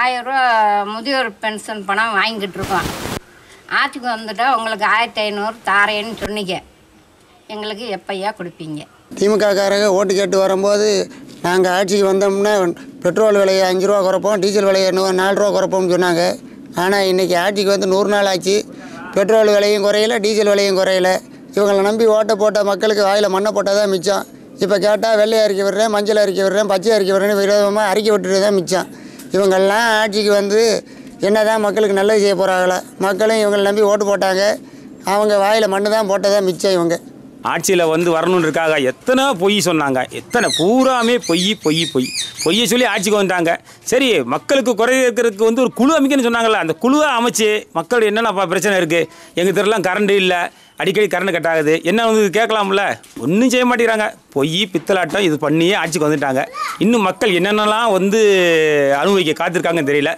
ஆயிரம் ரூபா முதியோர் பென்ஷன் பணம் வாங்கிக்கிட்டு இருக்கோம் ஆட்சிக்கு வந்துட்டா உங்களுக்கு ஆயிரத்தி ஐநூறு தாரேன்னு சொன்னீங்க எங்களுக்கு எப்பையா கொடுப்பீங்க திமுககாரங்க ஓட்டு கேட்டு வரும்போது நாங்கள் ஆட்சிக்கு வந்தோம்னா பெட்ரோல் விலையை அஞ்சு ரூபா குறைப்போம் டீசல் விலையை இன்னும் நாலு ரூபா குறைப்போம்னு சொன்னாங்க ஆனால் இன்றைக்கி ஆட்சிக்கு வந்து நூறு நாள் ஆச்சு பெட்ரோல் விலையும் குறையல டீசல் விலையும் குறையல இவங்களை நம்பி ஓட்டை போட்ட மக்களுக்கு வாயில் மண்ணை போட்டால் தான் மிச்சம் இப்போ கேட்டால் வெள்ளை அறிக்கை விடுறேன் மஞ்சள் அறிக்கை விடுறேன் பச்சை அறிக்கை விடுறேன்னு விரோதமாக அறிக்கை விட்டுட்டு தான் மிச்சம் இவங்கெல்லாம் ஆட்சிக்கு வந்து என்ன தான் மக்களுக்கு நல்லது செய்ய போகிறாங்களா மக்களும் இவங்களை நம்பி ஓட்டு போட்டாங்க அவங்க வாயில் மண்ணு தான் போட்டதா மிச்சம் இவங்க ஆட்சியில் வந்து வரணும்னு இருக்காங்க எத்தனை பொய் சொன்னாங்க எத்தனை பூராமே பொய் பொய் பொய் பொய்யை சொல்லி ஆட்சிக்கு வந்துட்டாங்க சரி மக்களுக்கு குறை இருக்கிறதுக்கு வந்து ஒரு குழு அமைக்கணும்னு சொன்னாங்கல்ல அந்த குழுவை அமைச்சு மக்கள் என்னென்ன ப- பிரச்சனை இருக்குது எங்கள் தெருலாம் கரண்ட் இல்லை அடிக்கடி கரண்ட் கட் ஆகுது என்ன வந்து கேட்கலாம்ல ஒன்றும் செய்ய மாட்டேங்கிறாங்க பொய் பித்தலாட்டம் இது பண்ணியே ஆட்சிக்கு வந்துட்டாங்க இன்னும் மக்கள் என்னென்னலாம் வந்து அனுபவிக்க காத்திருக்காங்கன்னு தெரியல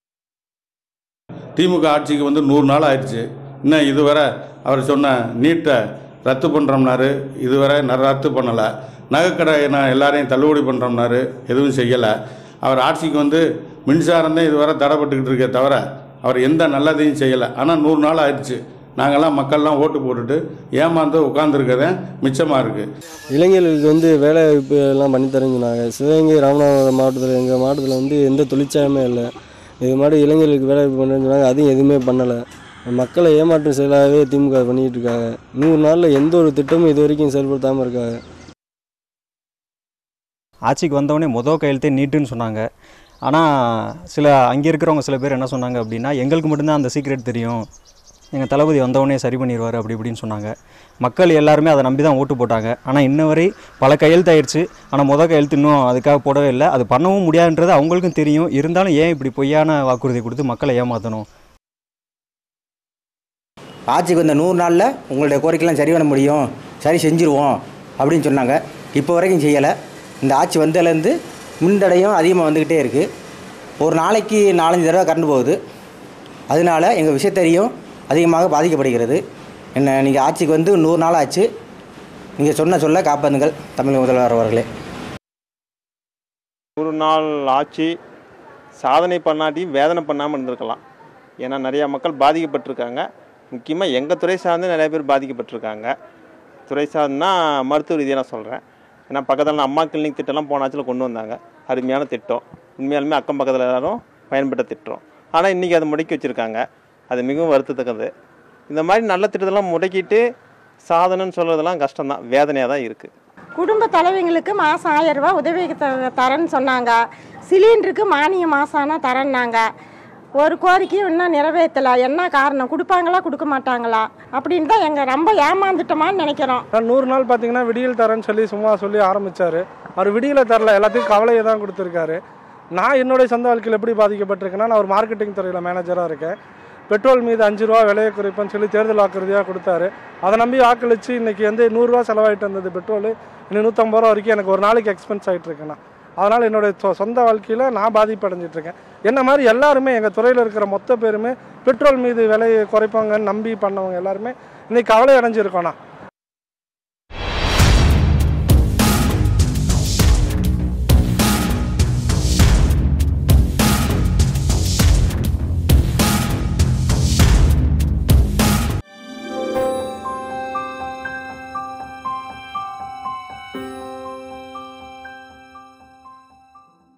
திமுக ஆட்சிக்கு வந்து நூறு நாள் ஆயிடுச்சு இன்னும் இதுவரை அவர் சொன்ன நீட்டை ரத்து பண்ணுறோம்னாரு இதுவரை ந ரத்து பண்ணலை நகைக்கடை நான் எல்லாரையும் தள்ளுபடி பண்ணுறோம்னாரு எதுவும் செய்யலை அவர் ஆட்சிக்கு வந்து மின்சாரம் தான் இதுவரை தடைப்பட்டுக்கிட்டு இருக்கே தவிர அவர் எந்த நல்லதையும் செய்யலை ஆனால் நூறு நாள் ஆயிடுச்சு நாங்கள்லாம் மக்கள்லாம் ஓட்டு போட்டுட்டு ஏமாந்து உட்காந்துருக்கதே மிச்சமாக இருக்குது இளைஞர்களுக்கு வந்து வேலை வாய்ப்பு எல்லாம் பண்ணி தரேன்னு சொன்னாங்க சிவகங்கை ராமநாதபுரம் மாவட்டத்தில் எங்கள் மாவட்டத்தில் வந்து எந்த தொழிற்சாலையுமே இல்லை இது மாதிரி இளைஞர்களுக்கு வேலை வாய்ப்பு பண்ணுறேன்னு சொன்னாங்க அதையும் எதுவுமே பண்ணலை மக்களை ஏமாற்றும் செயலாகவே திமுக பண்ணிக்கிட்டு இருக்காங்க நூறு நாளில் எந்த ஒரு திட்டமும் இது வரைக்கும் செயல்படுத்தாமல் இருக்காங்க ஆட்சிக்கு வந்தவொடனே மொதல் கையெழுத்தே நீட்டுன்னு சொன்னாங்க ஆனால் சில அங்கே இருக்கிறவங்க சில பேர் என்ன சொன்னாங்க அப்படின்னா எங்களுக்கு மட்டும்தான் அந்த சீக்ரெட் தெரியும் எங்கள் தளபதி வந்தவொடனே சரி பண்ணிடுவார் அப்படி இப்படின்னு சொன்னாங்க மக்கள் எல்லாருமே அதை நம்பி தான் ஓட்டு போட்டாங்க ஆனால் இன்ன வரை பல கையெழுத்து ஆயிடுச்சு ஆனால் மொதல் கையெழுத்து இன்னும் அதுக்காக போடவே இல்லை அது பண்ணவும் முடியாதுன்றது அவங்களுக்கும் தெரியும் இருந்தாலும் ஏன் இப்படி பொய்யான வாக்குறுதி கொடுத்து மக்களை ஏமாற்றணும் ஆட்சிக்கு வந்த நூறு நாளில் உங்களுடைய கோரிக்கைலாம் சரி பண்ண முடியும் சரி செஞ்சுருவோம் அப்படின்னு சொன்னாங்க இப்போ வரைக்கும் செய்யலை இந்த ஆட்சி வந்ததுலேருந்து மின்தடையும் அதிகமாக வந்துக்கிட்டே இருக்குது ஒரு நாளைக்கு நாலஞ்சு தடவை கரண்ட் போகுது அதனால எங்கள் விஷயத்தறியும் அதிகமாக பாதிக்கப்படுகிறது என்ன நீங்கள் ஆட்சிக்கு வந்து நூறு நாள் ஆச்சு நீங்கள் சொன்ன சொல்ல காப்பாற்றுங்கள் தமிழக முதல்வர் அவர்களே ஒரு நாள் ஆட்சி சாதனை பண்ணாட்டி வேதனை பண்ணாமல் இருந்திருக்கலாம் ஏன்னா நிறையா மக்கள் பாதிக்கப்பட்டிருக்காங்க முக்கியமாக எங்கள் துறை சார்ந்து நிறைய பேர் பாதிக்கப்பட்டிருக்காங்க துறை சார்ந்துனா மருத்துவ ரீதியாக நான் சொல்கிறேன் ஏன்னா பக்கத்தில் அம்மா கிளினிக் திட்டம்லாம் போன ஆட்சியில் கொண்டு வந்தாங்க அருமையான திட்டம் உண்மையாலுமே அக்கம் பக்கத்தில் எல்லாரும் பயன்பட்ட திட்டம் ஆனால் இன்றைக்கி அதை முடக்கி வச்சுருக்காங்க அது மிகவும் வருத்தத்தக்கது இந்த மாதிரி நல்ல திட்டத்தெல்லாம் முடக்கிட்டு சாதனைன்னு சொல்கிறதெல்லாம் கஷ்டம்தான் வேதனையாக தான் இருக்குது குடும்ப தலைவிங்களுக்கு மாதம் ஆயிரம் ரூபாய் உதவி த- தரேன்னு சொன்னாங்க சிலிண்டருக்கு மானியம் மாதம் ஆனால் தரேன்னாங்க ஒரு கோரிக்கையும் இன்னும் நிறைவேற்றலை என்ன காரணம் கொடுப்பாங்களா கொடுக்க மாட்டாங்களா அப்படின்னு தான் எங்கள் ரொம்ப ஏமாந்துட்டோமான்னு நினைக்கிறோம் நான் நூறு நாள் பார்த்தீங்கன்னா விடியல் தரேன்னு சொல்லி சும்மா சொல்லி ஆரம்பிச்சாரு அவர் விடியலை தரல எல்லாத்தையும் கவலையை தான் கொடுத்துருக்காரு நான் என்னுடைய சொந்த வாழ்க்கையில் எப்படி பாதிக்கப்பட்டிருக்கேன்னா நான் ஒரு மார்க்கெட்டிங் துறையில் மேனேஜராக இருக்கேன் பெட்ரோல் மீது அஞ்சு ரூபா விலையை குறைப்பேன்னு சொல்லி தேர்தல் வாக்குறுதியாக கொடுத்தாரு அதை நம்பி வாக்களித்து இன்னைக்கு வந்து நூறுரூவா செலவாயிட்டு இருந்தது பெட்ரோல் இன்னும் நூற்றம்பது ரூபா வரைக்கும் எனக்கு ஒரு நாளைக்கு எக்ஸ்பென்ஸ் ஆகிட்டு இருக்கேன் அதனால் என்னுடைய சொ- சொந்த வாழ்க்கையில் நான் பாதிப்படைஞ்சிட்டு இருக்கேன் என்ன மாதிரி எல்லாருமே எங்கள் துறையில் இருக்கிற மொத்த பேருமே பெட்ரோல் மீது விலையை குறைப்பாங்கன்னு நம்பி பண்ணவங்க எல்லாருமே இன்னைக்கு கவலை அடைஞ்சிருக்கோண்ணா